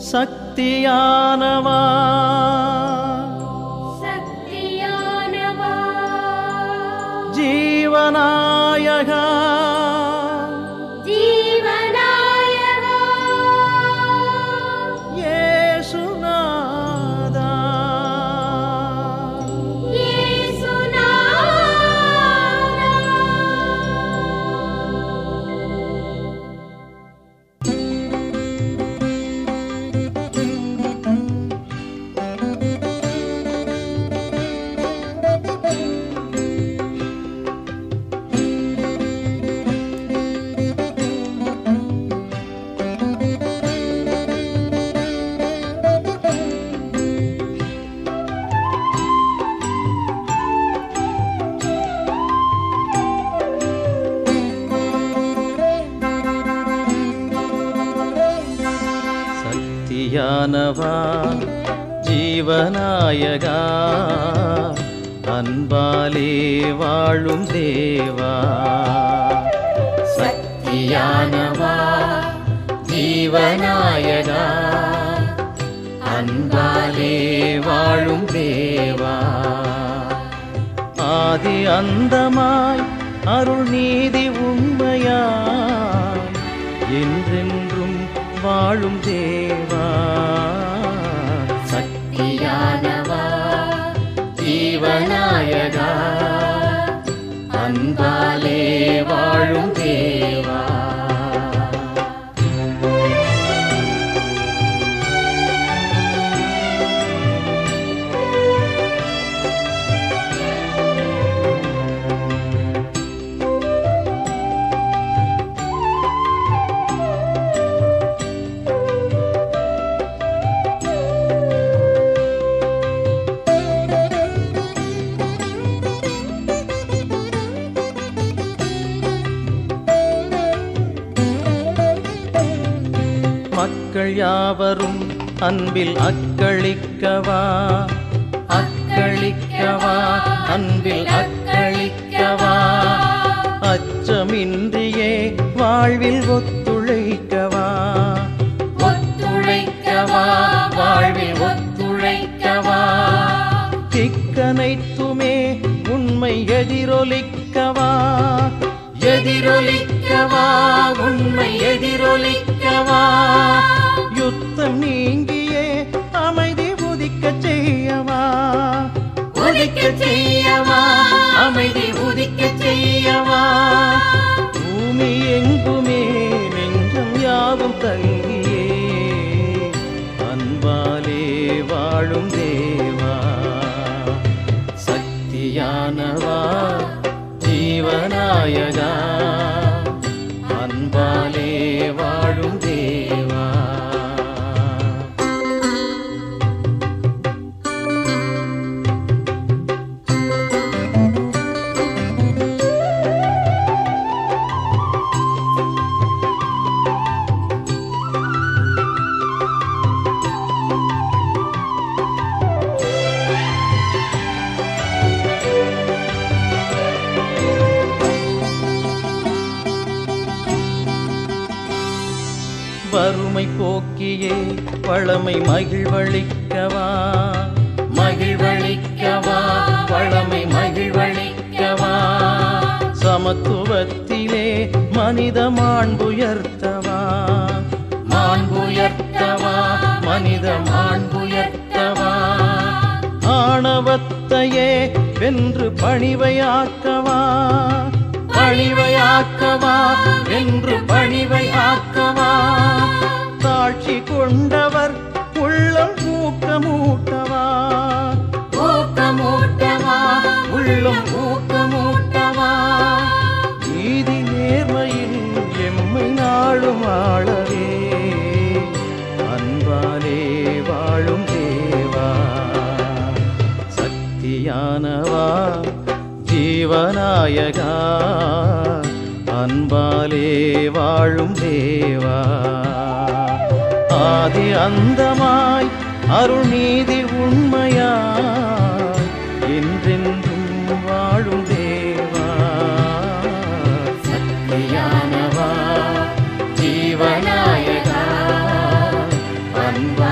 சக்தியானவா சக்தியானவா ஜீவநாயகா ஜீவநாயகா இயேசுநாதா இயேசுநாதா சக்தியானவா ஜீவநாயகா அன்பாலே வாழும் தேவா சக்தியானவா ஜீவநாயகா அன்பாலே வாழும் தேவா ஆதி அந்தமாய் அருள் நீதி உண்மையாய் என்றென்றும் வாழும் தேவா சக்தியானவா ஜீவநாயகா அன்பாலே வாழும் தேவா மக்கள் யாவரும் அன்பில் அக்களிக்கவா அக்களிக்கவா அன்பில் அக்களிக்கவா அச்சமின்றியே வாழ்வில் ஒத்துழைக்கவா ஒத்துழைக்கவா வாழ்வில் ஒத்துழைக்கவா திக்கனைத்துமே உண்மை எதிரொலிக்கவா எதிரொலிக்கவா உண்மை எதிரொலிக்கவா யுத்தம் நீங்கியே அமைதி உதிக்க செய்யவா உதிக்க செய்யவா அமைதி உதிக்க செய்யவா பூமி எங்குமே நெஞ்சம் யாவும் தங்கியே அன்பாலே வாழும் தேவா சக்தியானவா ஜீவநாயகா அன்பாலே வாழும் தேவா வறுமை போக்கியே பழமை மகிழ்வளிக்கவா மகிழ்வளிக்கவா பழமை மகிழ்வளிக்கவா சமத்துவத்திலே மனித மாண்புயர்த்தவா மாண்புயர்த்தவா மனித மாண்புயர்த்தவா ஆணவத்தையே வென்று பணிவையாக்கவா பணிவையாக்கவா வென்று பணிவை ஆக்கவா தாழ்ச்சி கொண்டவர் உள்ளம் ஊக்கமூட்டவா ஊக்கமூட்டவா உள்ளம் ஊக்கமூட்டவா நீதி நேர்மையில் எம்மை நாளும் ஆளவே அன்பாலே வாழும் தேவா சக்தியானவா ஜீவநாயகா அன்பாலே வாழும் தேவா ஆதி அந்தமாய் அருள் நீதி உண்மையாய் என்றென்றும் வாழும் தேவா சக்தியானவா ஜீவநாயகா அன்பா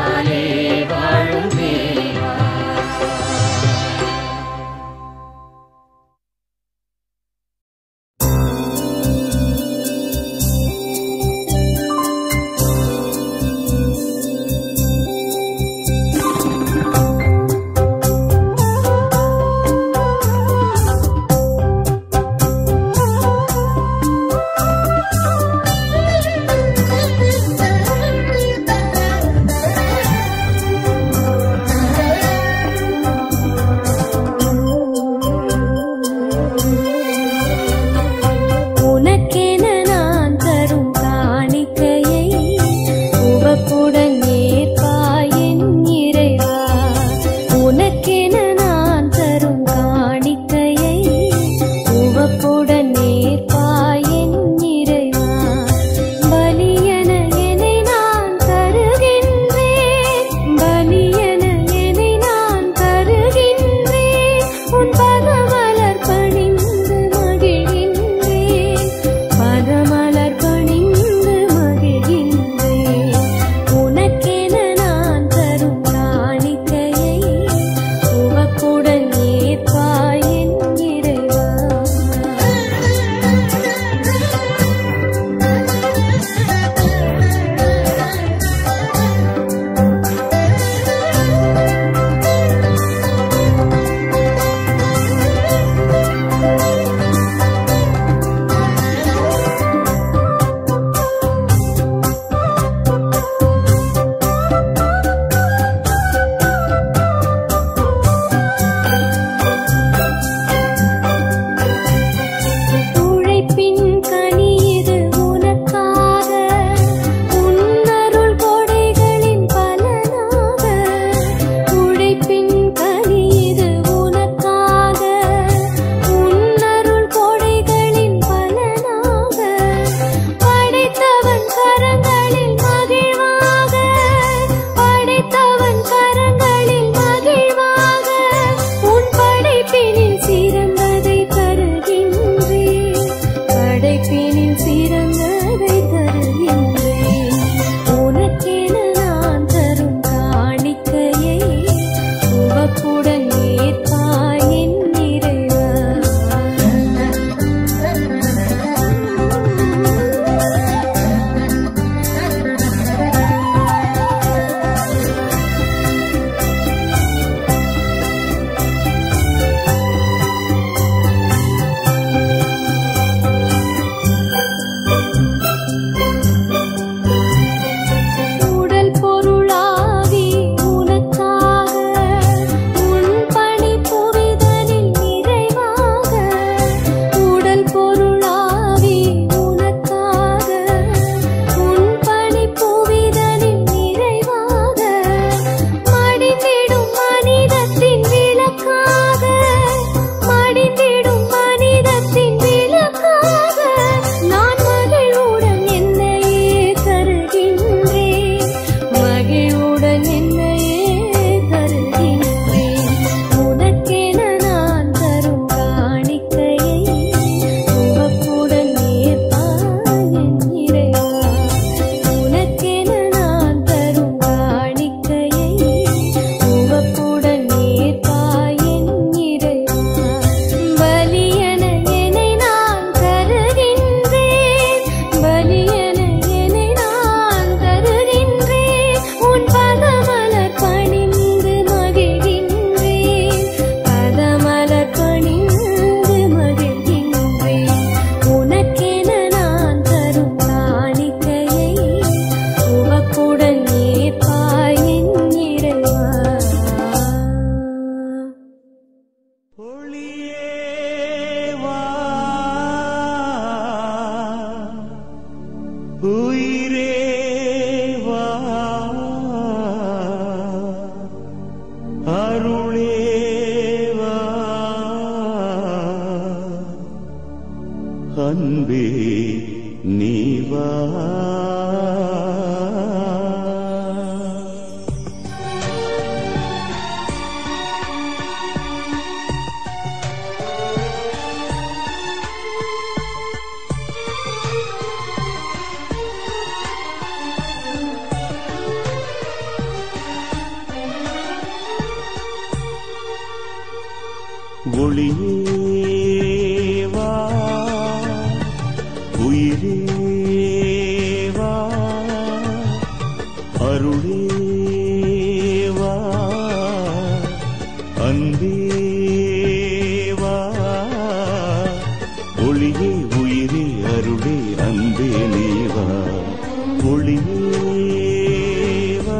அன்பே நீவா ஒளியேவா உயிரேவா அருளேவா அன்பேவா ஒளியே உயிரே அருளே அன்பே நீவா ஒளியேவா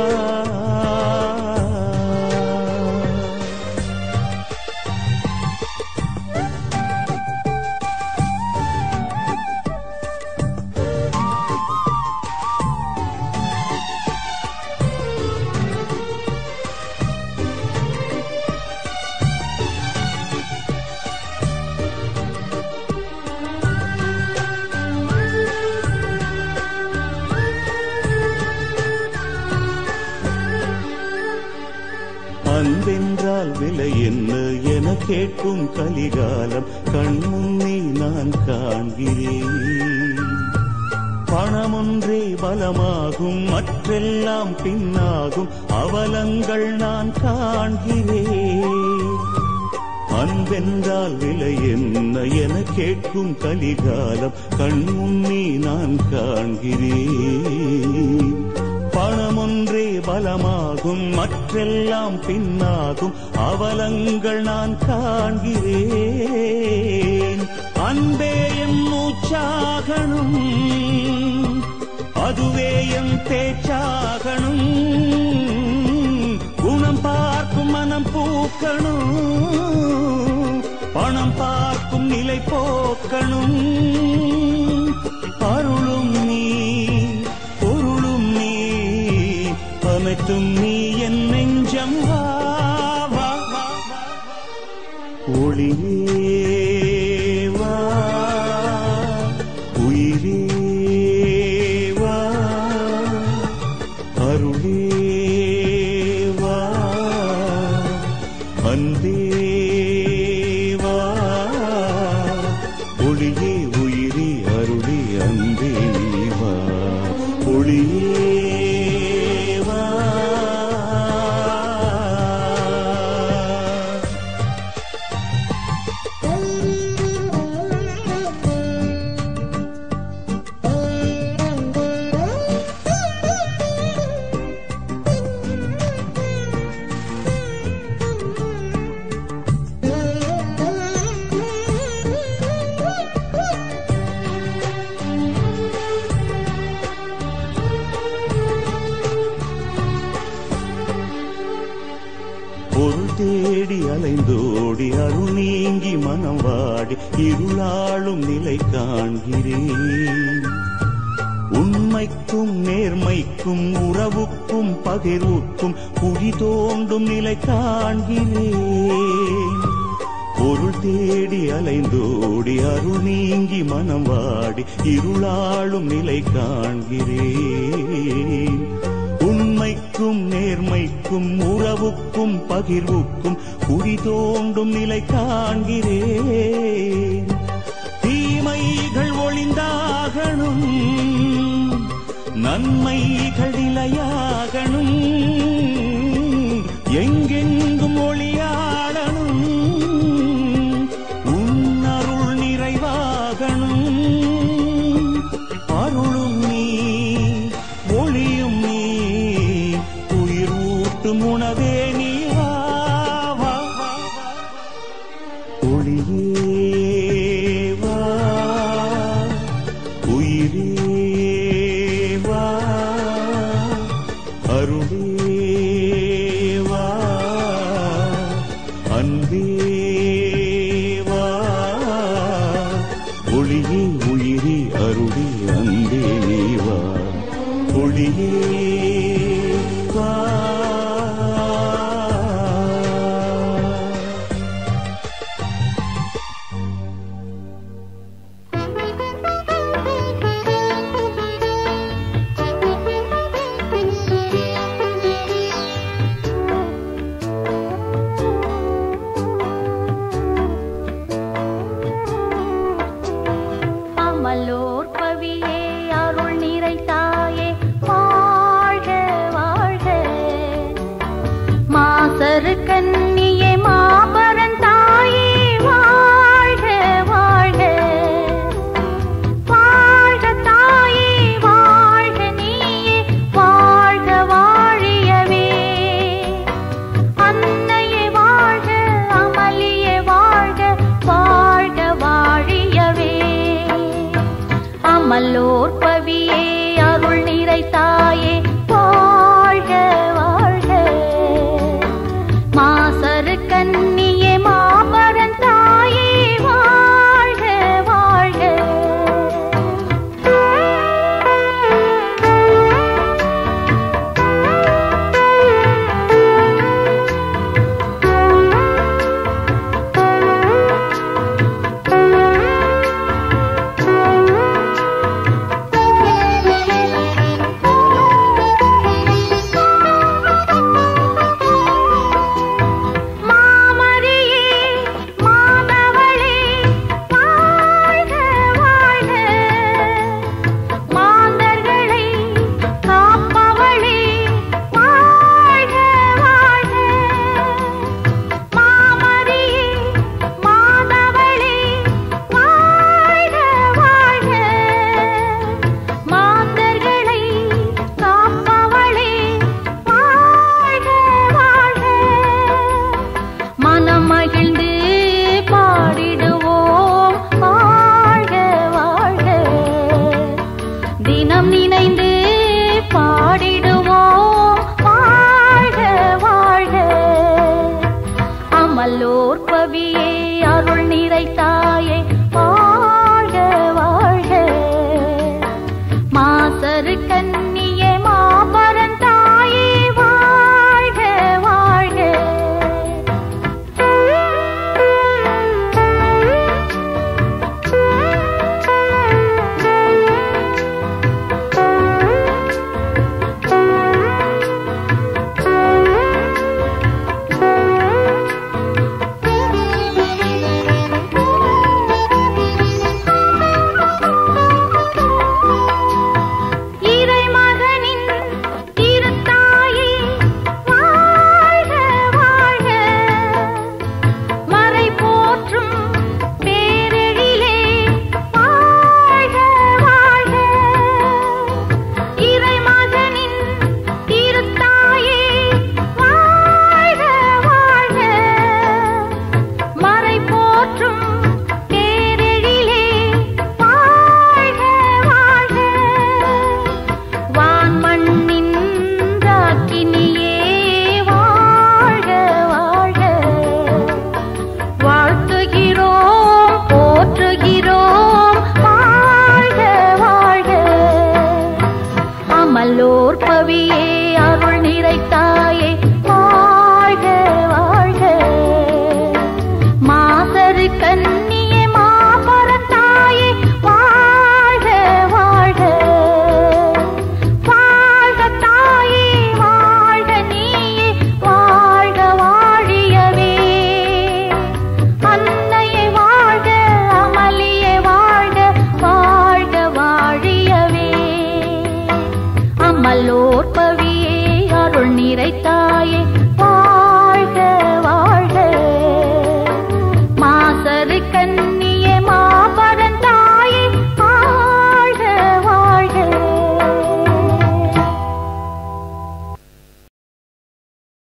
அன்பென்றால் விலை என்ன என கேட்கும் கலிகாலம் கண்முன்னே நான் காண்கிறேன் பணமொன்றே பலமாகும் மற்றெல்லாம் பின்னாகும் அவலங்கள் நான் காண்கிறேன் அன்பென்றால் விலை என்ன என கேட்கும் கலிகாலம் கண்முன்னே நான் காண்கிறேன் பணமொன்றே பலமாகும் மற்றெல்லாம் பின்னாகும் அவலங்கள் நான் காண்கிறேன் அன்பே என் மூச்சாகணும் அதுவே என் பேச்சாகணும் குணம் பார்க்கும் மனம் பூக்கணும் பணம் பார்க்கும் நிலை போக்கணும் அருளும் நீ பொருளும் நீ அனைத்தும் நீ என் நெஞ்சம் வா வா, வா, வா. ஒளியே வா உயிரே வா அருளே வா அன்பே வா ஒளியே உயிரே அருளே அன்பே நீ வா ஒளியே வா பொருள் தேடி அலைந்தோடி அருள் நீங்கி மனம் வாடி இருளாளும் நிலை காண்கிறேன் உண்மைக்கும் நேர்மைக்கும் உறவுக்கும் பகிர்வுக்கும் குழி தோண்டும் நிலை காண்கிறேன் பொருள் தேடி அலைந்தோடி அருள் நீங்கி மனம் வாடி இருளாளும் நிலை காண்கிறேன் உண்மைக்கும் நேர்மைக்கும் உறவுக்கும் பகிர்வுக்கும் குடி தோண்டும் நிலை காண்கிறேன் தீமைகள் ஒளிந்தாகணும் நன்மைகள் நிலையாகணும் எங்கெங்கும் ஒளியாடணும் உன்னருள் நிறைவாகணும் அருளும் நீ ஒளியும் நீ உயிர் ஊட்டும் உணவே நீ வா, வா, வா, வா. ஒளியே வா உயிரே வா அருளே வா அன்பே வா ஒளியே உயிரே அருளே அன்பே நீ வா ஒளியே வா ஆ ஆமல்லோர் பவியே அருள் நிறைத்தாயே